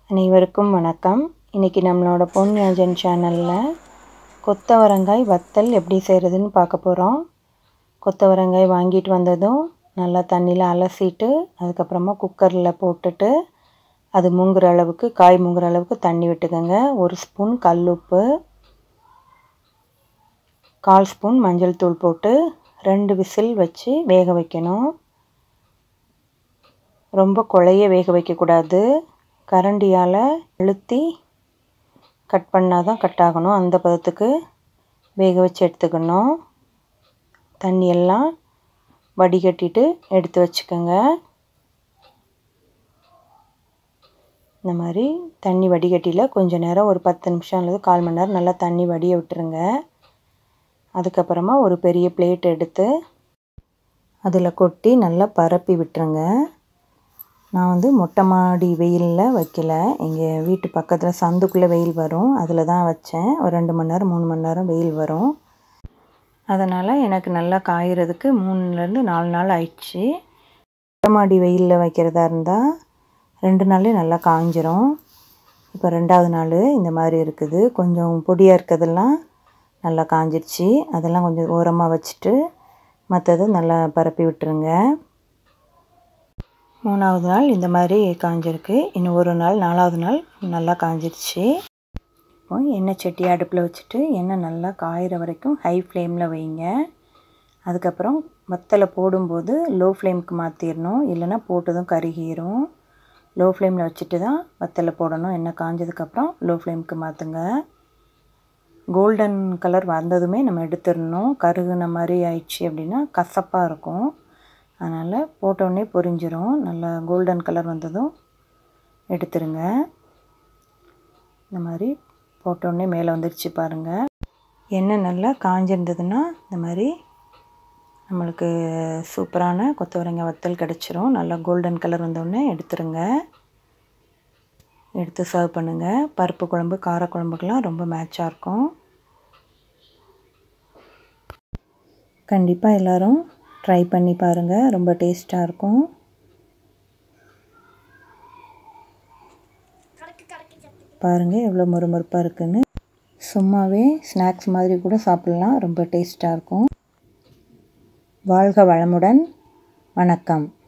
அனைவருக்கும் வணக்கம் இன்றைக்கி நம்மளோட பொன்யாஜன் சேனலில் கொத்தவரங்காய் வத்தல் எப்படி செய்கிறதுன்னு பார்க்க போகிறோம் கொத்தவரங்காய் வாங்கிட்டு வந்ததும் நல்லா தண்ணியில் அலசிட்டு அதுக்கப்புறமா குக்கரில் போட்டுட்டு அது முங்குற அளவுக்கு காய் முங்குற அளவுக்கு தண்ணி விட்டுக்கோங்க ஒரு ஸ்பூன் கல்லுப்பு கால் ஸ்பூன் மஞ்சள் தூள் போட்டு ரெண்டு விசில் வச்சு வேக வைக்கணும் ரொம்ப குழைய வேக வைக்கக்கூடாது கரண்டியால் அழுத்தி கட் பண்ணால் தான் கட் ஆகணும் அந்த பதத்துக்கு வேக வச்சு எடுத்துக்கணும் தண்ணியெல்லாம் வடிகட்டிட்டு எடுத்து வச்சுக்கோங்க இந்த மாதிரி தண்ணி வடிகட்டியில் கொஞ்சம் நேரம் ஒரு பத்து நிமிஷம் அல்லது கால் மணி நேரம் நல்லா தண்ணி வடிய விட்டுருங்க அதுக்கப்புறமா ஒரு பெரிய பிளேட் எடுத்து அதில் கொட்டி நல்லா பரப்பி விட்டுருங்க நான் வந்து மொட்டை மாடி வெயிலில் வைக்கல எங்கள் வீட்டு பக்கத்தில் சந்துக்குள்ளே வெயில் வரும் அதில் தான் வச்சேன் ஒரு ரெண்டு மணி நேரம் மூணு மணி நேரம் வெயில் வரும் அதனால் எனக்கு நல்லா காயறதுக்கு மூணுலேருந்து நாலு நாள் ஆயிடுச்சு மொட்டை மாடி வெயிலில் வைக்கிறதா இருந்தால் ரெண்டு நாள்லேயே நல்லா காஞ்சிரும் இப்போ ரெண்டாவது நாள் இந்த மாதிரி இருக்குது கொஞ்சம் பொடியாக இருக்கிறதெல்லாம் நல்லா காஞ்சிருச்சு அதெல்லாம் கொஞ்சம் ஓரமாக வச்சுட்டு மற்றது நல்லா பரப்பி விட்டுருங்க மூணாவது நாள் இந்த மாதிரி காஞ்சிருக்கு இன்னும் ஒரு நாள் நாலாவது நாள் நல்லா காஞ்சிருச்சு இப்போ எண்ணெய் சட்டி அடுப்பில் வச்சுட்டு எண்ணெய் நல்லா காயிற வரைக்கும் ஹை ஃப்ளேமில் வைங்க அதுக்கப்புறம் வத்தலை போடும்போது லோ ஃப்ளேமுக்கு மாற்றிடணும் இல்லைன்னா போட்டதும் கருகிரும் லோ ஃப்ளேமில் வச்சுட்டு தான் வத்தலை போடணும் எண்ணெய் காஞ்சதுக்கப்புறம் லோ ஃப்ளேமுக்கு மாற்றுங்க கோல்டன் கலர் வந்ததுமே நம்ம எடுத்துடணும் கருகுன மாதிரி ஆயிடுச்சு அப்படின்னா கசப்பாக இருக்கும் அதனால் போட்டோடனே பொரிஞ்சிரும் நல்லா கோல்டன் கலர் வந்ததும் எடுத்துருங்க இந்த மாதிரி போட்டோடனே மேலே வந்துடுச்சு பாருங்கள் எண்ணெய் நல்லா காஞ்சிருந்ததுன்னா இந்த மாதிரி நம்மளுக்கு சூப்பரான கொத்தவரங்காய் வத்தல் கிடச்சிரும் நல்லா கோல்டன் கலர் வந்தோடனே எடுத்துருங்க எடுத்து சர்வ் பண்ணுங்கள் பருப்பு குழம்பு காரக்குழம்புக்கெலாம் ரொம்ப மேட்சாக இருக்கும் கண்டிப்பாக எல்லோரும் ட்ரை பண்ணி பாருங்கள் ரொம்ப டேஸ்ட்டாக இருக்கும் பாருங்கள் எவ்வளோ மொறுமொறுப்பாக இருக்குன்னு சும்மாவே ஸ்நாக்ஸ் மாதிரி கூட சாப்பிட்லாம் ரொம்ப டேஸ்ட்டாக இருக்கும் வாழ்க வளமுடன் வணக்கம்